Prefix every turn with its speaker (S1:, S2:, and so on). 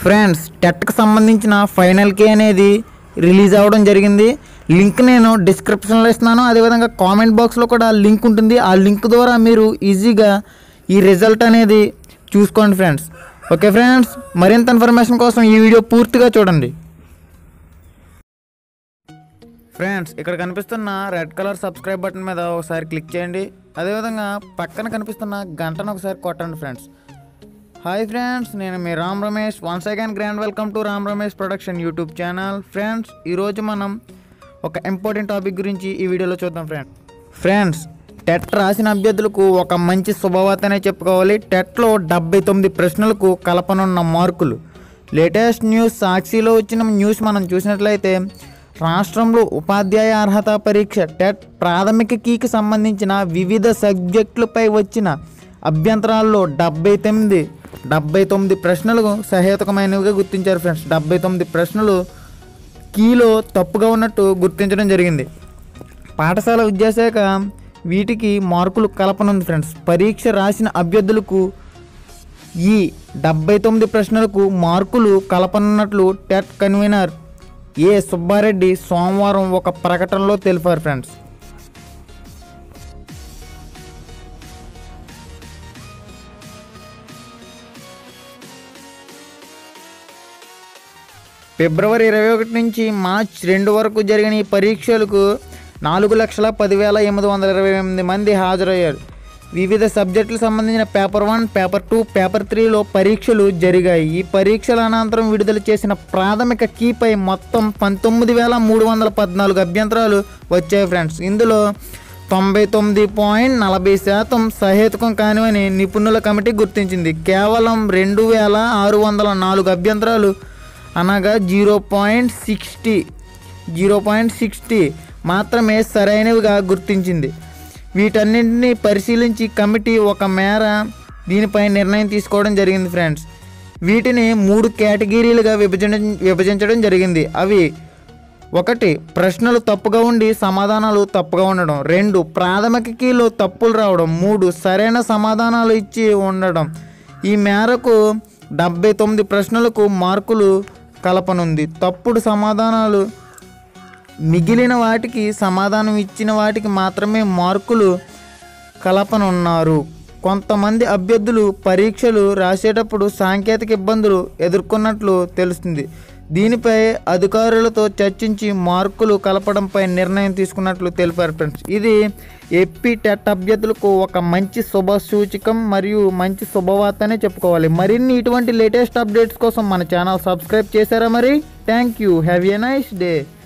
S1: friends టెట్కి సంబంధించిన final కే అనేది release అవ్వడం జరిగింది లింక్ నేను డిస్క్రిప్షన్లో ఇస్తున్నాను అదేవిధంగా కామెంట్ బాక్స్లో కూడా లింక్ ఉంటుంది ఆ లింక్ ద్వారా మీరు ఈజీగా ఈ రిజల్ట్ అనేది చూసుకోండి ఫ్రెండ్స్ ఓకే ఫ్రెండ్స్ మరింత ఇన్ఫర్మేషన్ కోసం ఈ వీడియో పూర్తిగా చూడండి ఫ్రెండ్స్ ఇక్కడ కనిపిస్తున్న రెడ్ కలర్ సబ్స్క్రైబ్ బటన్ మీద ఒకసారి క్లిక్ చేయండి అదేవిధంగా పక్కన కనిపిస్తున్న గంటను ఒకసారి కొట్టండి ఫ్రెండ్స్ హాయ్ ఫ్రెండ్స్ నేను మీ Ram Ramesh once again grand welcome to Ram Ramesh production YouTube channel friends ఈరోజు మనం ఒక ఇంపార్టెంట్ టాపిక్ గురించి ఈ వీడియోలో చూద్దాం ఫ్రెండ్స్ ఫ్రెండ్స్ టెట్ రాసిన అభ్యర్థులకు ఒక మంచి శుభవార్తనే చెప్పుకోవాలి టెట్లో డెబ్బై తొమ్మిది ప్రశ్నలకు కలపనున్న మార్కులు లేటెస్ట్ న్యూస్ సాక్షిలో వచ్చిన న్యూస్ మనం చూసినట్లయితే రాష్ట్రంలో ఉపాధ్యాయ అర్హత పరీక్ష టెట్ ప్రాథమిక కీకి సంబంధించిన వివిధ సబ్జెక్టులపై వచ్చిన అభ్యంతరాల్లో డెబ్బై తొమ్మిది డెబ్బై తొమ్మిది ప్రశ్నలు సహేతుకమైనవిగా గుర్తించారు ఫ్రెండ్స్ డెబ్బై తొమ్మిది ప్రశ్నలు కీలో తప్పుగా ఉన్నట్టు గుర్తించడం జరిగింది పాఠశాల విద్యాశాఖ వీటికి మార్కులు కలపనుంది ఫ్రెండ్స్ పరీక్ష రాసిన అభ్యర్థులకు ఈ డెబ్బై తొమ్మిది ప్రశ్నలకు మార్కులు కలపనున్నట్లు టెట్ కన్వీనర్ ఏ సుబ్బారెడ్డి సోమవారం ఒక ప్రకటనలో తెలిపారు ఫ్రెండ్స్ ఫిబ్రవరి ఇరవై ఒకటి నుంచి మార్చ్ రెండు వరకు జరిగిన ఈ పరీక్షలకు నాలుగు లక్షల పదివేల ఎనిమిది వందల ఇరవై ఎనిమిది మంది హాజరయ్యారు వివిధ సబ్జెక్టులకు సంబంధించిన paper one paper two paper త్రీలో పరీక్షలు జరిగాయి ఈ పరీక్షల అనంతరం విడుదల చేసిన ప్రాథమిక కీపై మొత్తం పంతొమ్మిది వేల మూడు వందల పద్నాలుగు అభ్యంతరాలు వచ్చాయి ఫ్రెండ్స్ ఇందులో తొంభై తొమ్మిది పాయింట్ నలభై శాతం సహేతుకం కానివని నిపుణుల కమిటీ గుర్తించింది కేవలం రెండు వేల ఆరు వందల నాలుగు అభ్యంతరాలు అనగా zero point sixty zero point sixty మాత్రమే సరైనవిగా గుర్తించింది వీటన్నింటినీ పరిశీలించి కమిటీ ఒక మేర దీనిపై నిర్ణయం తీసుకోవడం జరిగింది ఫ్రెండ్స్ వీటిని మూడు కేటగిరీలుగా విభజన విభజించడం జరిగింది అవి ఒకటి ప్రశ్నలు తప్పుగా ఉండి సమాధానాలు తప్పుగా ఉండడం రెండు ప్రాథమిక కీలో తప్పులు రావడం మూడు సరైన సమాధానాలు ఇచ్చి ఉండడం ఈ మేరకు డెబ్బై తొమ్మిది ప్రశ్నలకు మార్కులు కలపనుంది తప్పుడు సమాధానాలు మిగిలిన వాటికి సమాధానం ఇచ్చిన వాటికి మాత్రమే మార్కులు కలపనున్నారు కొంతమంది అభ్యర్థులు పరీక్షలు రాసేటప్పుడు సాంకేతిక ఇబ్బందులు ఎదుర్కొన్నట్లు తెలుస్తుంది దీనిపై అధికారులతో చర్చించి మార్కులు కలపడంపై నిర్ణయం తీసుకున్నట్లు తెలిపారు ఫ్రెండ్స్ ఇది ఏపీ టెట్ అభ్యర్థులకు ఒక మంచి శుభ సూచకం మరియు మంచి శుభవార్తనే చెప్పుకోవాలి మరిన్ని ఇటువంటి లేటెస్ట్ అప్డేట్స్ కోసం మన ఛానల్ సబ్స్క్రైబ్ చేశారా మరి thank you have a nice day